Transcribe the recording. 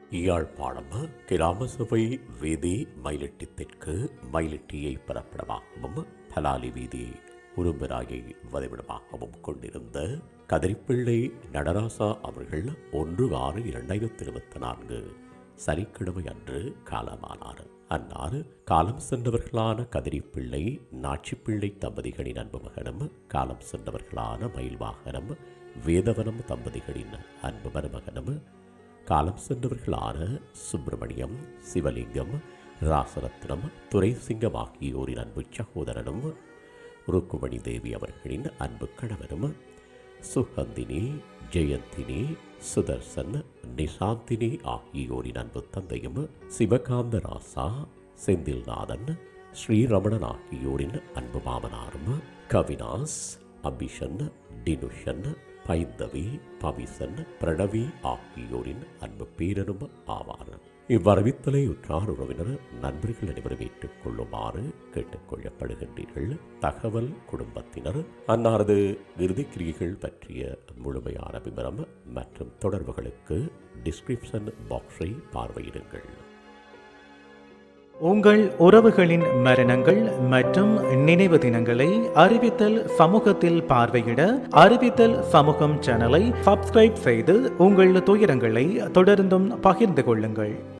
யாழ்ப்பாணம் கிராம சபை வீதி மயிலிட்டி தெற்கு மயிலிட்டியை பிறப்பிடமாகவும் பலாலி வீதி உரும்பராயை வதிவிடமாகவும் கொண்டிருந்த கதிரிப்பிள்ளை நடராசா அவர்கள் ஒன்று ஆறு இரண்டாயிரத்தி இருபத்தி நான்கு சனிக்கிழமை அன்று காலமானார் அன்னார் காலம் சென்றவர்களான கதிரிப்பிள்ளை நாச்சிப்பிள்ளை தம்பதிகளின் அன்பு மகனும் காலம் சென்றவர்களான மயில்வாகனம் வேதவனம் தம்பதிகளின் அன்பு மருமகனும் காலம் சென்றவர்களான சுப்பிரமணியம் சிவலிங்கம் ராசரத்னம் துரைசிங்கம் ஆகியோரின் அன்பு சகோதரனும் ருக்குமணி தேவி அவர்களின் அன்பு கணவரும் சுகந்தினி ஜெயந்தினி சுதர்சன் நிசாந்தினி ஆகியோரின் அன்பு தந்தையும் சிவகாந்த ராசா செந்தில்நாதன் ஸ்ரீரமணன் ஆகியோரின் அன்பு மாமனாரும் கவினாஸ் அபிஷன் டினுஷன் பைந்தவி பவிசன் பிரணவி ஆகியோரின் அன்பு பேரனும் ஆவார் இவ்வரவித்தலை உற்றார் உறவினர் நண்பர்கள் அனைவரும் ஏற்றுக் கொள்ளுமாறு கேட்டுக்கொள்ளப்படுகின்றீர்கள் தகவல் குடும்பத்தினர் அன்னாரது இறுதிக்கிரியைகள் பற்றிய முழுமையான விவரம் மற்றும் தொடர்புகளுக்கு டிஸ்கிரிப்ஷன் பாக்ஸை பார்வையிடுங்கள் உங்கள் உறவுகளின் மரணங்கள் மற்றும் நினைவு தினங்களை அறிவித்தல் சமூகத்தில் பார்வையிட அறிவித்தல் சமூகம் சேனலை சப்ஸ்கிரைப் செய்து உங்கள் துயரங்களை தொடர்ந்தும் பகிர்ந்து கொள்ளுங்கள்